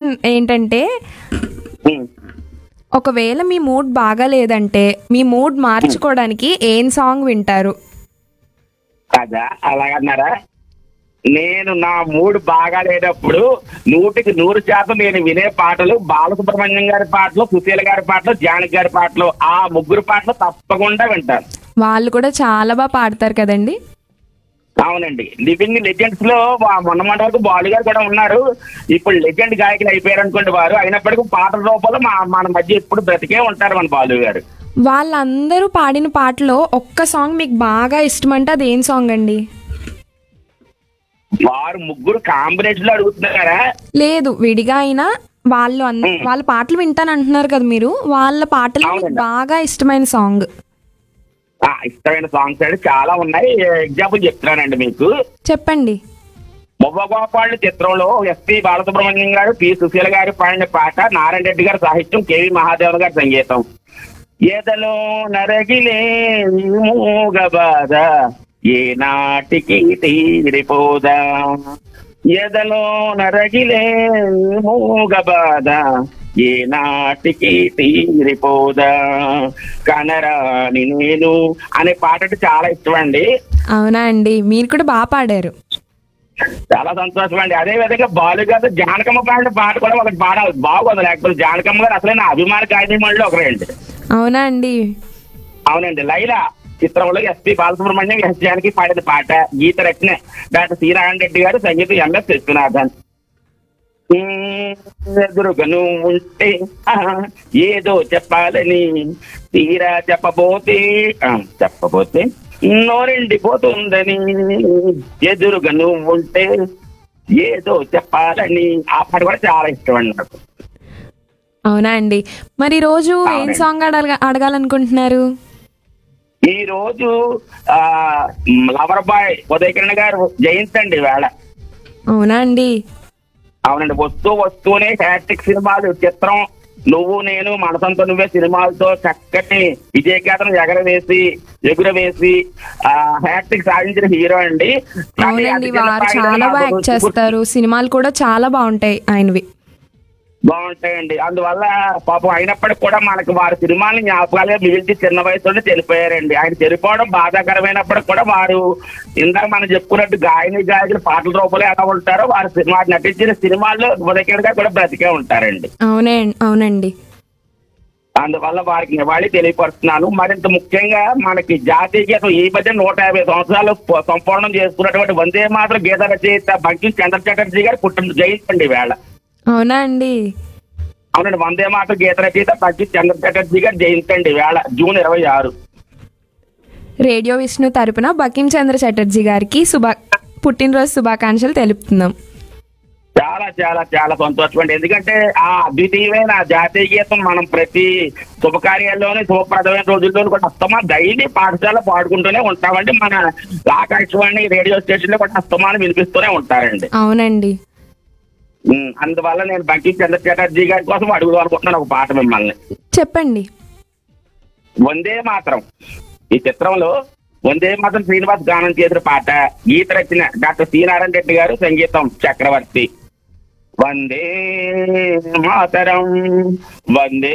ఏంటంటే ఉమ్. ఒకవేళ మీ మూడ్ బాగా లేదంటే మీ మూడ్ మార్చుకోవడానికి ఏం సాంగ్ వింటారు కదా అలాగన్నారా నేను నా మూడ్ బాగా లేనప్పుడు నూటికి నూరు శాతం నేను వినే పాటలు బాలసుబ్రహ్మణ్యం గారి పాటలు సుశీల గారి పాటలు జానకి గారి పాటలు ఆ ముగ్గురు పాటలు తప్పకుండా వింటాను వాళ్ళు కూడా చాలా బాగా పాడతారు కదండి అవునండి లివింగ్ లెజెండ్స్ లో వా- మొన్న మొన్న వరకు బాలు గారు కూడా ఉన్నారు ఇప్పుడు లెజెండ్ గాయకులు అయిపోయారు అనుకోండి వారు అయినప్పటికీ పాటల రూపంలో మా మన మధ్య ఎప్పుడు బ్రతికే ఉంటారు మన బాలు గారు వాళ్ళందరూ పాడిన పాటలో ఒక్క సాంగ్ మీకు బాగా ఇష్టమంటే అది ఏం సాంగ్ అండి వారు ముగ్గురు కాంబినేషన్ లో అడుగుతున్నారా లేదు విడిగా అయినా వాళ్ళు అన్- వాళ్ళ పాటలు వింటాను అంటున్నారు కదా మీరు వాళ్ళ పాటలు మీకు అవునండి. బాగా ఇష్టమైన సాంగ్ ఆ, ఇష్టమైన సాంగ్స్ అంటే చాలా ఉన్నాయి ఎగ్జాంపుల్ చెప్తున్నానండి మీకు చెప్పండి మువ్వగోపాళ్ళు చిత్రంలో ఎస్పి బాలసుబ్రహ్మణ్యం గారు పి సుశీల గారు పాడిన పాట నారాయణ రెడ్డి గారి సాహిత్యం కేవి మహాదేవన్ గారి సంగీతం ఏదలో నరగిలే ఈ మూగబాధ ఏ నాటికి తీరిపోదా ఎదలో నరగిలే ఈ మూగబాధ ఏ నాటికి తీరిపోదా కనరాని నేను అనే పాట అంటే చాలా ఇష్టం అండి అవునా అండి మీరు కూడా బాగా పాడారు చాలా సంతోషం అండి అదే విధంగా బాలు గారు జానకమ్మ పాడిన పాట కూడా ఒకటి పాడాలి బాగోదు లేకపోతే జానకమ్మ గారు అసలే నా అభిమాన కార్యక్రమంలో ఒకరండి అవునా అండి అవునండి లైలా చిత్రంలో ఎస్పి బాలసుబ్రహ్మణ్యం ఎస్ జానకి పాడిన పాట గీత రచన డాక్టర్ సి నారాయణ రెడ్డి గారు సంగీతం ఎంఎస్ విశ్వనాథన్ ఉమ్, ఎదురుగను ఉంటే ఆ, ఏదో చెప్పాలని తీరా చెప్పబోతే ఆ, చెప్పబోతే నోరెండిపోతుందని ఎదురుగా నువ్వు ఉంటే ఏదో చెప్పాలని ఆ పాట కూడా చాలా ఇష్టం అండి నాకు అవునా అండి మరి ఈ రోజు ఏం అవునండి. సాంగ్ అడగ అడగాలనుకుంటున్నారు ఈ రోజు ఆ లవర్ బాయ్ ఉదయకిరణ్ గారు జయంతి వేళ అవునా అండి అవునండి వస్తూ వస్తూనే హ్యాట్రిక్ సినిమాలు చిత్రం నువ్వు నేను మనసంతో నువ్వే సినిమాలతో చక్కటి విజయకేతనం ఎగరవేసి ఎగురవేసి ఆ హ్యాట్రిక్ సాధించిన హీరో అండి కానీ అవునండి అతిథుల వారు స్థాయిలో చాలా నాకు బాగా యాక్ట్ గుర్తు- చేస్తారు సినిమాలు కూడా చాలా బాగుంటాయి ఆయనవి బాగుంటాయండి అందువల్ల పాపం అయినప్పటికీ కూడా మనకు వారి సినిమాని జ్ఞాపకాలుగా మిగిల్చి చిన్న వయసులోనే చనిపోయారండి ఆయన చనిపోవడం బాధాకరమైనప్పటికీ కూడా వారు ఇందాక మనం చెప్పుకున్నట్టు గాయని గాయకులు పాటల రూపంలో ఎలా ఉంటారో వారి సినిమా నటించిన సినిమాల్లో ఉదయకిరణ్ కూడా బ్రతికే ఉంటారండి అవునే అవునండి అందువల్ల వారికి నివాళి తెలియపరుస్తున్నాను మరింత ముఖ్యంగా మనకి జాతీయ గీతం ఈ మధ్య నూట యాభై సంవత్సరాలు ప- సంపూర్ణం చేసుకున్నటువంటి వందే మాత్రం గీత రచయిత బంకిం చంద్ర చటర్జీ గారు పుట్టిన జయించండి వేళ అవునా అండి అవునండి వందే మాత్రం గీత రచయిత బంకిం చంద్ర చటర్జీ గారు జయించండి వేళ జూన్ ఇరవై ఆరు రేడియో విష్ణు తరపున బకిం చంద్ర చటర్జీ గారికి శుభా పుట్టినరోజు శుభాకాంక్షలు తెలుపుతున్నాం చాలా చాలా చాలా సంతోషం అండి ఎందుకంటే ఆ అద్వితీయమైన జాతీయ గీతం మనం ప్రతి శుభకార్యాల్లోని శుభప్రదమైన రోజుల్లోనూ కూడా అస్తమా డైలీ పాఠశాల పాడుకుంటూనే ఉంటామండి మన ఆకాశవాణి రేడియో స్టేషన్ లో కూడా అస్తమానం వినిపిస్తూనే ఉంటారండి అవునండి ఉమ్, అందువల్ల నేను బంకిం చంద్ర చటర్జీ గారి కోసం అడుగుదాం అనుకుంటున్నాను ఒక పాట మిమ్మల్ని చెప్పండి వందే మాత్రం ఈ చిత్రంలో వందే మాత్రం శ్రీనివాస్ గానం చేసిన పాట గీత రచన డాక్టర్ సి నారాయణ రెడ్డి గారు సంగీతం చక్రవర్తి వందే మాతరం వందే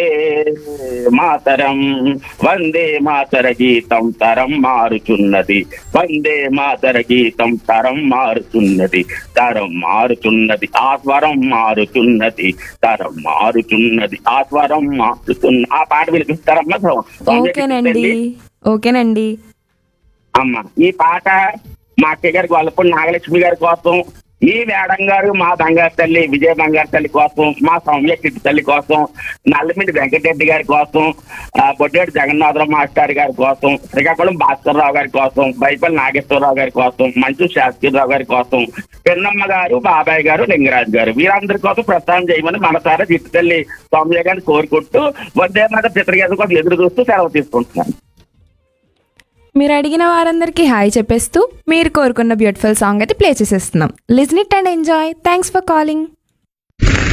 మాతరం వందే మాతర గీతం తరం మారుచున్నది వందే మాతర గీతం తరం మారుచున్నది తరం మారుచున్నది ఆ స్వరం మారుచున్నది తరం మారుచున్నది ఆ స్వరం మారుచున్న ఆ పాట వినిపిస్తారమ్మా సౌమ్య ఓకేనండి ఓకేనండి అమ్మ ఈ పాట మా అక్కయ్య గారి గొల్లపూడి నాగలక్ష్మి గారి కోసం ఈ మేడం గారు మా బంగారు తల్లి విజయ బంగారు తల్లి కోసం మా సౌమ్య కిట్టి తల్లి కోసం నల్లమిండి వెంకటరెడ్డి గారి కోసం ఆ, బొడ్డేటి జగన్నాథరావు మాస్టర్ గారి కోసం శ్రీకాకుళం భాస్కర్రావు గారి కోసం బైపల్లి నాగేశ్వరరావు గారి కోసం మంచు శాస్త్రిరావు గారి కోసం పెన్నమ్మ గారు బాబాయ్ గారు లింగరాజు గారు వీరందరి కోసం ప్రస్థానం చేయమని మనసారా చిట్టి తల్లి సౌమ్య గారిని కోరుకుంటూ వందే మాట చిత్రగీతం కోసం ఎదురు చూస్తూ సెలవు తీసుకుంటున్నాను మీరు అడిగిన వారందరికీ హాయ్ చెప్పేస్తూ మీరు కోరుకున్న బ్యూటిఫుల్ సాంగ్ అయితే ప్లే చేసేస్తున్నాం listen it and enjoy thanks for calling